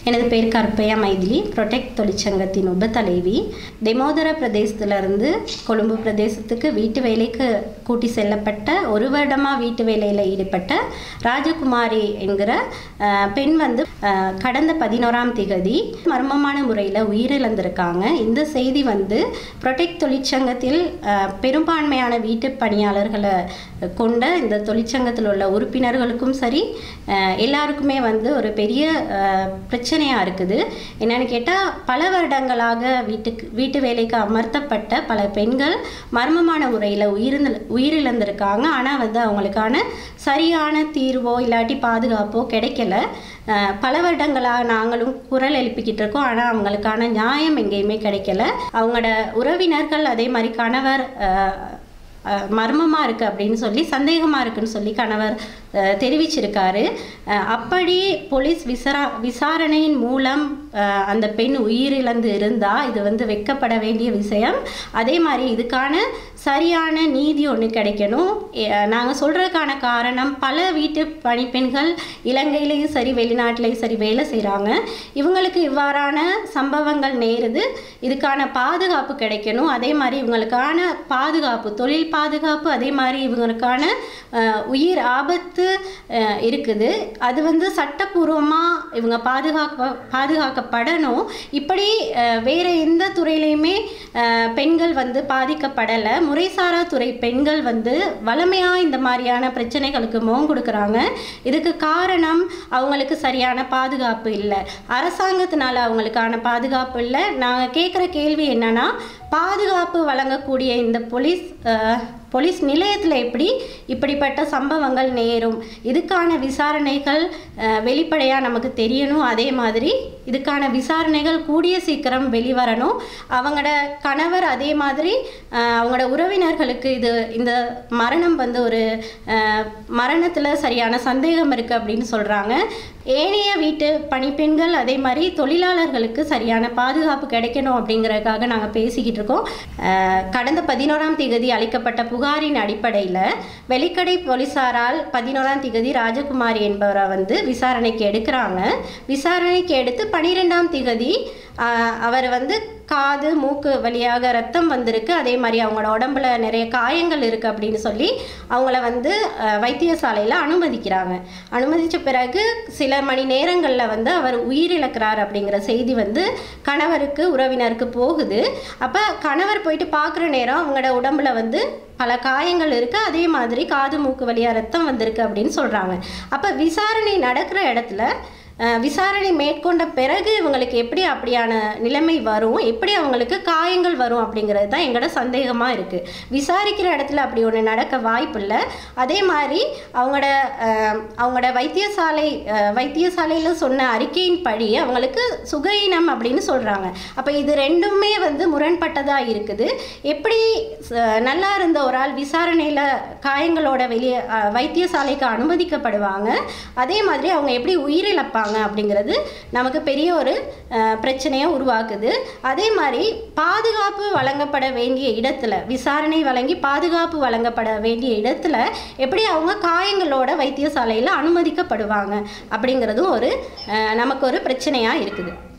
எனது பேர் கருப்பையா மைதிலி ப்ரொடெக்ட் தொழிற்சங்கத்தின் உப தலைவி தெமோதர பிரதேசத்திலிருந்து கொழும்பு பிரதேசத்துக்கு வீட்டு வேலைக்கு கூட்டி செல்லப்பட்ட ஒரு வருடமாக வீட்டு வேலையில் ஈடுபட்ட ராஜகுமாரி என்கிற அஹ், பெண் வந்து அஹ், கடந்த பதினோராம் திகதி மர்மமான முறையில் உயிரிழந்திருக்காங்க இந்த செய்தி வந்து ப்ரொடெக்ட் தொழிற்சங்கத்தில் அஹ், பெரும்பான்மையான வீட்டு பணியாளர்களை கொண்ட இந்த தொழிற்சங்கத்தில் உள்ள உறுப்பினர்களுக்கும் சரி அஹ், எல்லாருக்குமே வந்து ஒரு பெரிய அஹ், பிரச்சனையா இருக்குது என்னன்னு கேட்டால் பல வருடங்களாக வீட்டுக்கு வீட்டு வேலைக்கு அமர்த்தப்பட்ட பல பெண்கள் மர்மமான முறையில் உயிரிழந்து உயிரிழந்திருக்காங்க ஆனால் வந்து அவங்களுக்கான சரியான தீர்வோ இல்லாட்டி பாதுகாப்போ கிடைக்கல அஹ், பல வருடங்களாக நாங்களும் குரல் எழுப்பிக்கிட்டு இருக்கோம் ஆனால் அவங்களுக்கான நியாயம் எங்கேயுமே கிடைக்கல அவங்களோட உறவினர்கள் அதே மாதிரி கணவர் அஹ், அஹ் மர்மமாக இருக்குது அப்படின்னு சொல்லி சந்தேகமாக இருக்குன்னு சொல்லி கணவர் அஹ், தெரிவிச்சிருக்காரு அஹ், அப்படி போலீஸ் விசாரா விசாரணையின் மூலம் அஹ், அந்த பெண் உயிரிழந்து இருந்தால் இது வந்து வெட்கப்பட வேண்டிய விஷயம் அதே மாதிரி இதுக்கான சரியான நீதி ஒன்று கிடைக்கணும் நாங்கள் சொல்கிறதுக்கான காரணம் பல வீட்டு பணிப்பெண்கள் இலங்கையிலையும் சரி வெளிநாட்டிலையும் சரி வேலை செய்கிறாங்க இவங்களுக்கு இவ்வாறான சம்பவங்கள் நேருது இதுக்கான பாதுகாப்பு கிடைக்கணும் அதே மாதிரி இவங்களுக்கான பாதுகாப்பு தொழில் பாதுகாப்பு அதே மாதிரி இவங்களுக்கான அஹ், உயிர் ஆபத்து அஹ், இருக்குது அது வந்து சட்டப்பூர்வமாக இவங்க பாதுகாக்க பாதுகாக்கப்படணும் இப்படி அஹ், வேற எந்த துறையிலையுமே அஹ், பெண்கள் வந்து பாதிக்கப்படலை முறைசாரா துறை பெண்கள் வந்து வளமையாக இந்த மாதிரியான பிரச்சனைகளுக்கு முகம் கொடுக்குறாங்க இதுக்கு காரணம் அவங்களுக்கு சரியான பாதுகாப்பு இல்லை அரசாங்கத்தினால அவங்களுக்கான பாதுகாப்பு இல்லை நாங்கள் கேட்குற கேள்வி என்னன்னா பாதுகாப்பு வழங்கக்கூடிய இந்த போலீஸ் அஹ், போலீஸ் நிலையத்தில் எப்படி இப்படிப்பட்ட சம்பவங்கள் நேரும் இதுக்கான விசாரணைகள் வெளிப்படையாக நமக்கு தெரியணும் அதே மாதிரி இதுக்கான விசாரணைகள் கூடிய சீக்கிரம் வெளிவரணும் அவங்களோட கணவர் அதே மாதிரி அஹ், அவங்களோட உறவினர்களுக்கு இது இந்த மரணம் வந்து ஒரு மரணத்தில் சரியான சந்தேகம் இருக்குது அப்படின்னு சொல்கிறாங்க ஏனைய வீட்டு பணிப்பெண்கள் அதே மாதிரி தொழிலாளர்களுக்கு சரியான பாதுகாப்பு கிடைக்கணும் அப்படிங்கறதுக்காக நாங்கள் பேசிக்கிட்டு இருக்கோம் அஹ், கடந்த பதினோராம் திகதி அளிக்கப்பட்ட புகாரின் அடிப்படையில் வெளிக்கடை போலீசாரால் பதினோராம் திகதி ராஜகுமாரி என்பவரை வந்து விசாரணைக்கு எடுக்கிறாங்க விசாரணைக்கு எடுத்து பனிரெண்டாம் திகதி அஹ், அவர் வந்து காது மூக்கு வழியாக ரத்தம் வந்திருக்கு அதே மாதிரி அவங்களோட உடம்புல நிறைய காயங்கள் இருக்குது அப்படின்னு சொல்லி அவங்கள வந்து அஹ், வைத்தியசாலையில் அனுமதிக்கிறாங்க அனுமதித்த பிறகு சில மணி நேரங்களில் வந்து அவர் உயிரிழக்கிறார் அப்படிங்கிற செய்தி வந்து கணவருக்கு உறவினருக்கு போகுது அப்போ கணவர் போயிட்டு பார்க்குற நேரம் அவங்களோட உடம்புல வந்து பல காயங்கள் இருக்குது அதே மாதிரி காது மூக்கு வழியாக ரத்தம் வந்திருக்கு அப்படின்னு சொல்கிறாங்க அப்போ விசாரணை நடக்கிற இடத்துல அஹ், விசாரணை மேற்கொண்ட பிறகு இவங்களுக்கு எப்படி அப்படியான நிலைமை வரும் எப்படி அவங்களுக்கு காயங்கள் வரும் அப்படிங்கிறது தான் எங்களோட சந்தேகமாக இருக்குது விசாரிக்கிற இடத்துல அப்படி ஒன்று நடக்க வாய்ப்பில்லை அதே மாதிரி அவங்களோட அஹ், அவங்களோட வைத்தியசாலை அஹ், வைத்தியசாலையில் சொன்ன அறிக்கையின் படி அவங்களுக்கு சுகயினம் அப்படின்னு சொல்கிறாங்க அப்போ இது ரெண்டுமே வந்து முரண்பட்டதாக இருக்குது எப்படி ச- நல்லா இருந்த ஒரு ஆள் விசாரணையில் காயங்களோட வெளியே அஹ், வைத்தியசாலைக்கு அனுமதிக்கப்படுவாங்க அதே மாதிரி அவங்க எப்படி உயிரிழப்பாங்க அப்படிங்கிறது நமக்கு பெரிய ஒரு அஹ், பிரச்சனையை உருவாக்குது அதே மாதிரி பாதுகாப்பு வழங்கப்பட வேண்டிய இடத்துல விசாரணை வழங்கி பாதுகாப்பு வழங்கப்பட வேண்டிய இடத்துல எப்படி அவங்க காயங்களோட வைத்தியசாலையில் அனுமதிக்கப்படுவாங்க அப்படிங்கிறதும் ஒரு அஹ், நமக்கு ஒரு பிரச்சனையாக இருக்குது